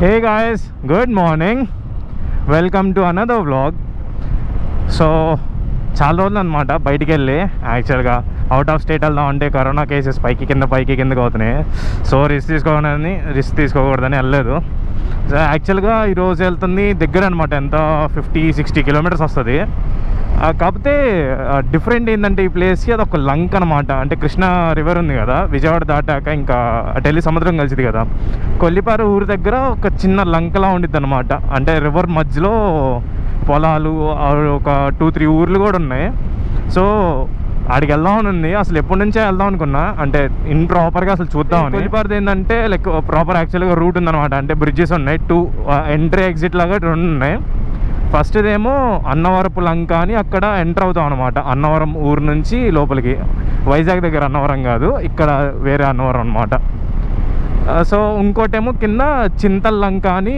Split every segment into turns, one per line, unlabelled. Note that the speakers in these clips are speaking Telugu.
Hey guys good morning welcome to another vlog so చాలా రోజులు అనమాట బయటికి వెళ్ళి యాక్చువల్గా అవుట్ ఆఫ్ స్టేట్ వెళ్దాం అంటే కరోనా కేసెస్ పైకి కింద పైకి కిందకి అవుతున్నాయి సో రిస్క్ తీసుకోవాలని రిస్క్ తీసుకోకూడదని వెళ్ళలేదు సో యాక్చువల్గా ఈరోజు వెళ్తుంది దగ్గర అనమాట ఎంత ఫిఫ్టీ సిక్స్టీ కిలోమీటర్స్ వస్తుంది ఆ, కాకపోతే డిఫరెంట్ ఏంటంటే ఈ ప్లేస్కి అది ఒక లంక్ అనమాట అంటే కృష్ణా రివర్ ఉంది కదా విజయవాడ దాటాక ఇంకా ఢిల్లీ సముద్రం కలిసింది కదా కొల్లిపార ఊరి దగ్గర ఒక చిన్న లంకలా ఉండిద్ది అనమాట అంటే రివర్ మధ్యలో పొలాలు ఆ ఒక టూ త్రీ ఊర్లు కూడా ఉన్నాయి సో ఆడికి వెళ్దామని ఉంది అసలు ఎప్పటి నుంచే వెళ్దాం అనుకున్నా అంటే ఇన్ ప్రాపర్గా అసలు చూద్దామని కొల్లిపారది ఏంటంటే లైక్ ప్రాపర్ యాక్చువల్గా రూట్ ఉందన్నమాట అంటే బ్రిడ్జెస్ ఉన్నాయి టూ ఎంట్రీ ఎగ్జిట్ లాగా రెండు ఉన్నాయి ఫస్ట్ ఏమో అన్నవరపు లంక అని అక్కడ ఎంటర్ అవుతాం అనమాట అన్నవరం ఊరు నుంచి లోపలికి వైజాగ్ దగ్గర అన్నవరం కాదు ఇక్కడ వేరే అన్నవరం అనమాట సో ఇంకోటేమో కింద చింతల్ లంక అని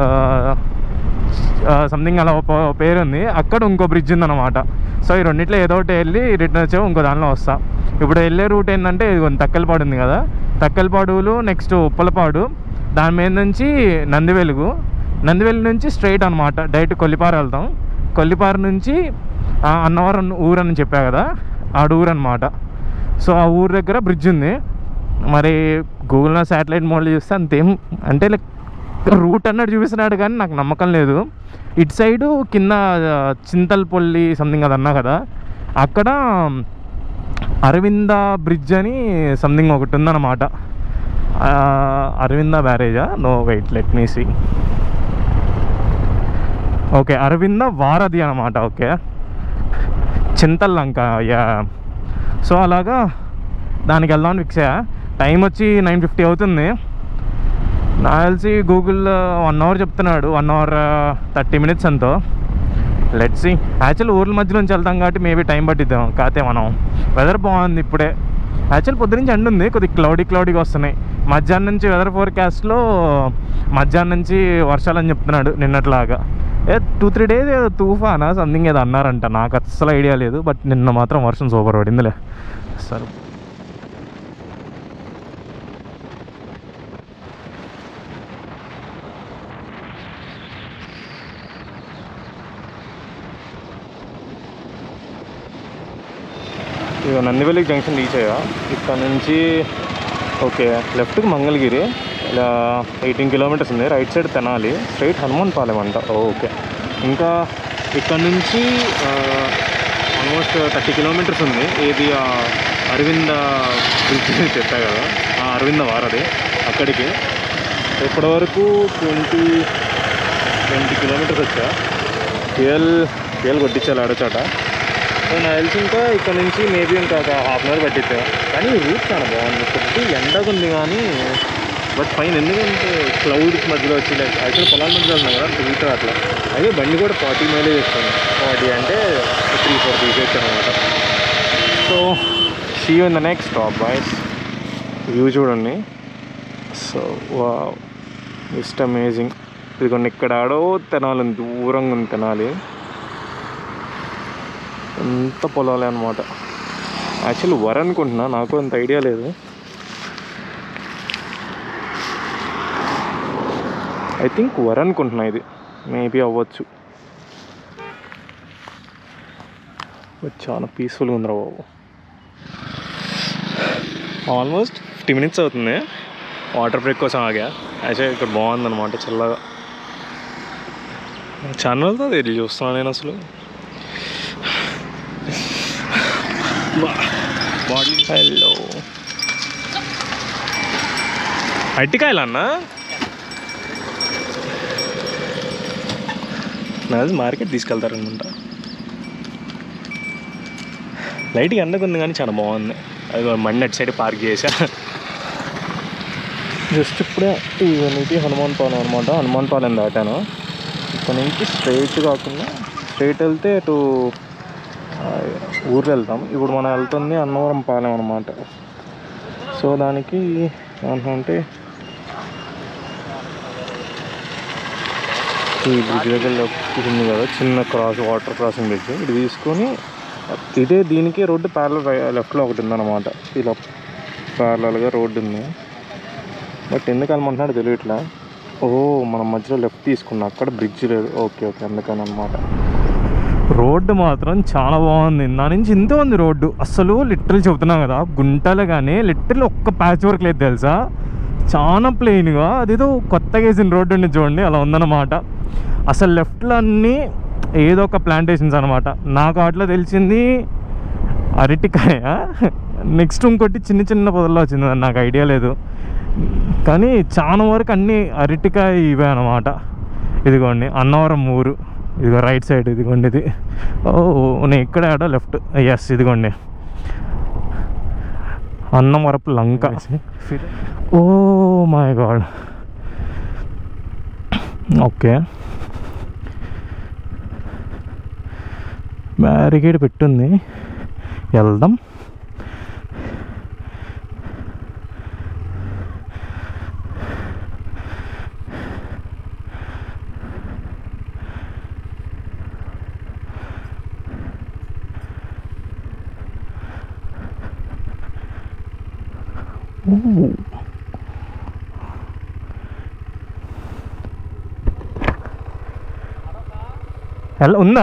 సంథింగ్ అలా ఒక పేరు ఉంది అక్కడ ఇంకో బ్రిడ్జ్ ఉందన్నమాట సో ఈ రెండిట్లో ఏదో ఒకటి వెళ్ళి రిటర్న్ వచ్చాము ఇంకో దానిలో వస్తా ఇప్పుడు వెళ్ళే రూట్ ఏంటంటే ఇది తక్కలపాడు ఉంది కదా తక్కలపాడులు నెక్స్ట్ ఉప్పలపాడు దాని మీద నుంచి నందివెలుగు నందివెలుగు నుంచి స్ట్రైట్ అనమాట డైరెక్ట్ కొల్లిపార వెళ్తాం కొల్లిపార నుంచి ఆ అన్నవరం ఊరు అని చెప్పా కదా ఆడ ఊరు అనమాట సో ఆ ఊరు దగ్గర బ్రిడ్జ్ ఉంది మరి గూగుల్లో శాటిలైట్ మోడల్ చూస్తే అంతేం అంటే లైక్ రూట్ అన్నట్టు చూపిస్తున్నాడు కానీ నాకు నమ్మకం లేదు ఇటు సైడు కింద ఆ, చింతల్పల్లి సంథింగ్ అది అన్నా కదా అక్కడ అరవింద బ్రిడ్జ్ అని సంథింగ్ ఒకటి ఉందన్నమాట ఆ, అరవింద బ్యారేజా no wait let me see okay Aravinda Varadhi అనమాట ఓకే చింతల్లంక యా సో అలాగా దానికి వెళ్దామని ఫిక్స్ అయ్యా టైం వచ్చి నైన్ ఫిఫ్టీ అవుతుంది నాకు తెలిసి గూగుల్ వన్ అవర్ చెప్తున్నాడు వన్ అవర్ థర్టీ మినిట్స్ ఎంతో లెట్స్ సి యాక్చువల్ ఊర్ల మధ్య నుంచి వెళ్తాం కాబట్టి మేబీ టైం పట్టిద్దాం కాకపోతే మనం వెదర్ బాగుంది ఇప్పుడే యాక్చువల్ పొద్దు నుంచి ఎండ ఉంది కొద్దిగా క్లౌడీ క్లౌడీగా వస్తున్నాయి మధ్యాహ్నం నుంచి వెదర్ ఫోర్కాస్ట్లో మధ్యాహ్నం నుంచి వర్షాలు అని చెప్తున్నాడు నిన్నట్లాగా ఏ టూ త్రీ డేస్ ఏదో తుఫానా సంథింగ్ ఏదో అన్నారంట నాకు అస్సలు ఐడియా లేదు బట్ నిన్న మాత్రం వర్షం సూపర్ పడిందిలే సరే ఇక నందివెల్లి జంక్షన్ రీచ్ అయ్యా ఇక్కడ నుంచి ఓకే లెఫ్ట్కి మంగళగిరి ఇలా ఎయిటీన్ కిలోమీటర్స్ ఉంది right side Tenali straight Hanuman Palem అంట ఓకే ఇంకా ఇక్కడ నుంచి ఆల్మోస్ట్ థర్టీ కిలోమీటర్స్ ఉంది ఏది ఆ అరవింద బ్రిడ్జ్ చెప్పా కదా ఆ అరవింద వారది అక్కడికి ఇప్పటి వరకు ట్వంటీ ట్వంటీ కిలోమీటర్స్ వచ్చా ఫ్యూయల్ ఫ్యూయల్ కొట్టించాలి ఆడచోట సో నాకు తెలిసి ఇంకా ఇక్కడ నుంచి మేబీ ఇంకా ఒక హాఫ్ అన్ అవర్ పట్టిద్దాం కానీ రూట్ చాలా బాగుంది కొద్ది ఎండగా ఉంది కానీ బట్ పైన ఎందుకంటే క్లౌడ్స్ మధ్యలో వచ్చి లైక్ యాక్చువల్ పొలాల మధ్యలో ఉన్నాం కదా రూట్ అట్లా అదే బండి కూడా ఫార్టీ మైలేజ్ ఇస్తుంది ఫార్టీ అంటే త్రీ ఫోర్ తీసేయచ్చు అనమాట so see in the next stop boys view చూడండి సో వా జస్ట్ అమేజింగ్ ఇదిగోండి ఇక్కడ ఆడో తినాలి ఉంది, దూరంగా ఉంది తినాలి ఎంత పొలాలే అనమాట యాక్చువల్లీ వర్ అనుకుంటున్నా నాకు అంత ఐడియా లేదు ఐ థింక్ వర్ అనుకుంటున్నా ఇది మేబీ అవ్వచ్చు బట్ చాలా పీస్ఫుల్గా ఉందిరా బాబు ఆల్మోస్ట్ ఫిఫ్టీ మినిట్స్ అవుతుంది వాటర్ బ్రేక్ కోసం ఆగా యాక్చువల్లీ ఇక్కడ బాగుందన్నమాట చల్లగా ఛానల్తో తెలియ చూస్తున్నాను నేను అసలు హలో అరటికాయలు అన్న నాది మార్కెట్ తీసుకెళ్తారనుకుంటా లైట్గా ఎండకు ఉంది కానీ చాలా బాగుంది అది మండి అటు సైడ్ పార్క్ చేసా జస్ట్ ఇప్పుడే ఇవన్నీ హనుమాన్ పాలెం అనమాట హనుమాన్ పాలెం దాటాను ఇక్కడ నుంచి స్ట్రైట్ కాకుండా స్ట్రైట్ వెళ్తే అటు ఆ, ఊర్లు వెళ్తాం ఇప్పుడు మనం వెళ్తుంది అన్నవరం పాలెం అనమాట సో దానికి అంటే ఈ బ్రిడ్జ్ దగ్గర left ఉంది కదా చిన్న క్రాస్ వాటర్ క్రాసింగ్ బ్రిడ్జ్ ఇది తీసుకొని ఇదే దీనికి రోడ్డు ప్యారల లెఫ్ట్లో ఒకటి ఉందన్నమాట ఇలా ప్యారలల్గా రోడ్డు ఉంది బట్ ఎందుకు వెళ్ళమంటున్నాడు తెలియట్లా ఓ మనం మధ్యలో లెఫ్ట్ తీసుకున్నాం అక్కడ బ్రిడ్జ్ లేదు ఓకే ఓకే అందుకని అనమాట రోడ్డు మాత్రం చాలా బాగుంది నా నుంచి ఇంత ఉంది రోడ్డు అసలు లిటరల్ చెబుతున్నాం కదా గుంటలు కానీ లిటరల్ ఒక్క ప్యాచ్ వర్క్ లేదు తెలుసా చాలా ప్లెయిన్గా అదేదో కొత్తగా వేసిన రోడ్డు ఉంది చూడండి అలా ఉందన్నమాట అసలు లెఫ్ట్లో అన్నీ ఏదో ఒక ప్లాంటేషన్స్ అనమాట నాకు అట్లా తెలిసింది అరటికాయ నెక్స్ట్ ఇంకోటి చిన్న చిన్న పొదల్లో వచ్చింది అది నాకు ఐడియా లేదు కానీ చాలా వరకు అన్నీ అరటికాయ ఇవే అనమాట ఇదిగోండి అన్నవరం ఊరు ఇదిగో రైట్ సైడ్ ఇదిగోండి ఇది ఓ నేను ఇక్కడ ఆడ లెఫ్ట్ ఎస్ ఇదిగోండి Annavarapu Lanka oh my god okay barricade పెట్టుంది వెళ్దాం Ooh. ఎలా ఉందా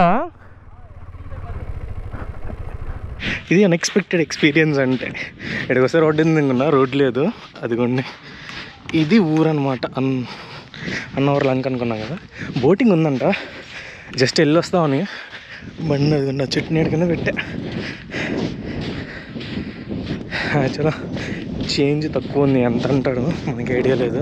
ఇది అన్ఎక్స్పెక్టెడ్ ఎక్స్పీరియన్స్ అంటే ఇక్కడికి వస్తే రోడ్డు ఉంది అనుకున్నా రోడ్డు లేదు అదిగోండి ఇది ఊరు అనమాట అన్ అన్నవర్ లంక అనుకున్నాం కదా బోటింగ్ ఉందంట జస్ట్ వెళ్ళి వస్తామని బండి అదిగోండి ఆ చెట్టు నీడ కింద పెట్టా యాక్చువల్గా చేంజ్ తక్కువ ఉంది ఎంత అంటాడు మనకి ఐడియా లేదు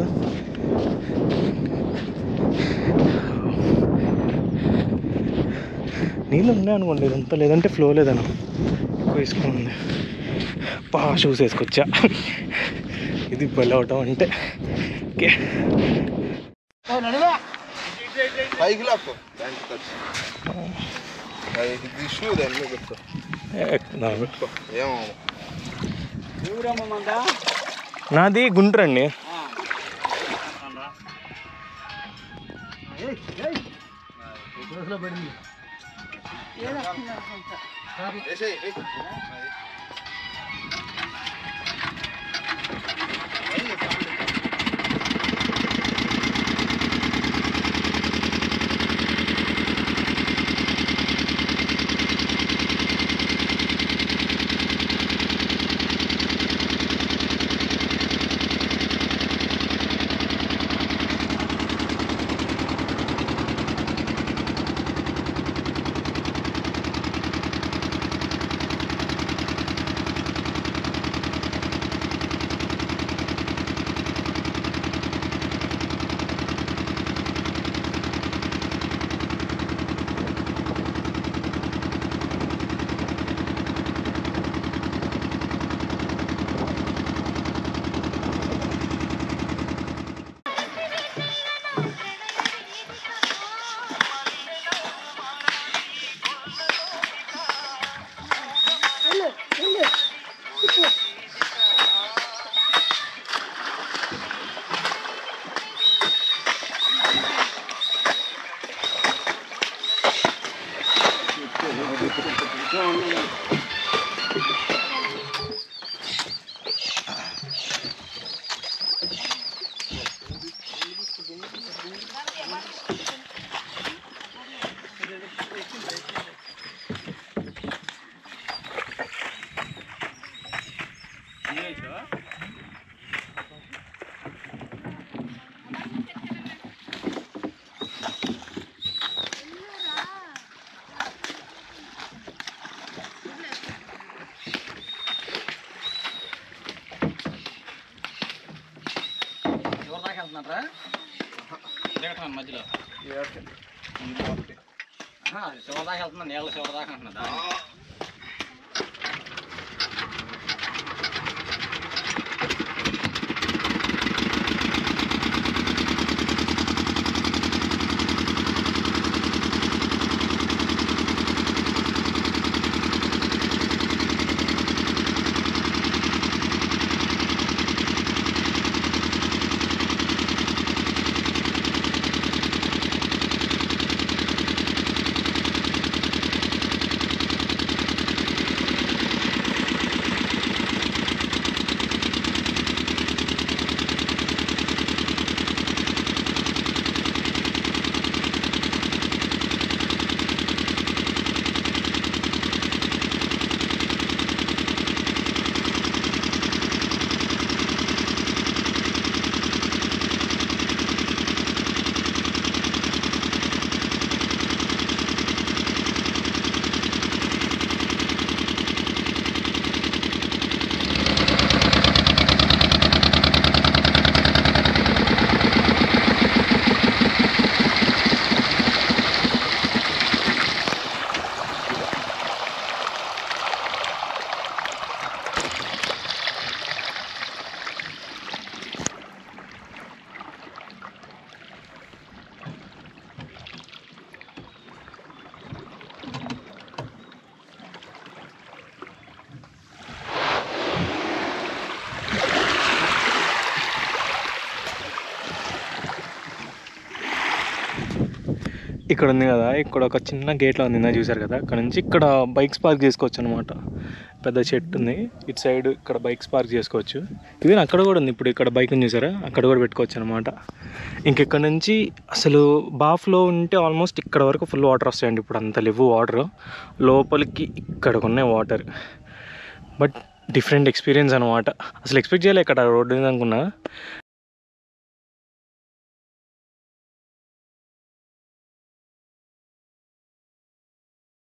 నీళ్ళు ఉన్నాయి అనుకోండి ఇదంతా లేదంటే ఫ్లో లేదను ఎక్కువ వేసుకుని ఉంది పా షూస్ వేసుకొచ్చా ఇది భలే అవటం అంటే ఓకే
పైకి లాక్కో దానికి ఖర్చు ఇది ఇష్యూ దాని మీద పెట్టుకో పెట్టుకో ఏమో
నాది గుంటూరు అండి
వేసేయ్, వేయ్.
ఎవరి దాకా వెళ్తున్నారా దిగటం మధ్యలో ఆహా, శివరి దాకా వెళ్తున్నా నీళ్ళ శివరి దాకా అంటున్నా
ఇక్కడ ఉంది కదా ఇక్కడ ఒక చిన్న గేట్లో ఉంది ఇందా చూసారు కదా ఇక్కడ నుంచి ఇక్కడ బైక్స్ పార్క్ చేసుకోవచ్చు అనమాట పెద్ద చెట్టు ఉంది ఇటు సైడ్ ఇక్కడ బైక్స్ పార్క్ చేసుకోవచ్చు ఈవెన్ అక్కడ కూడా ఉంది ఇప్పుడు ఇక్కడ బైక్ ఉంది చూసారా అక్కడ కూడా పెట్టుకోవచ్చు అనమాట ఇంకెక్కడ నుంచి అసలు బాఫ్లో ఉంటే ఆల్మోస్ట్ ఇక్కడ వరకు ఫుల్ వాటర్ వస్తాయండి ఇప్పుడు అంత లేవు వాటర్ లోపలికి ఇక్కడికి ఉన్నాయి వాటర్ బట్ డిఫరెంట్ ఎక్స్పీరియన్స్ అనమాట అసలు ఎక్స్పెక్ట్ చేయలే ఇక్కడ రోడ్డు ఉంది అనుకున్నా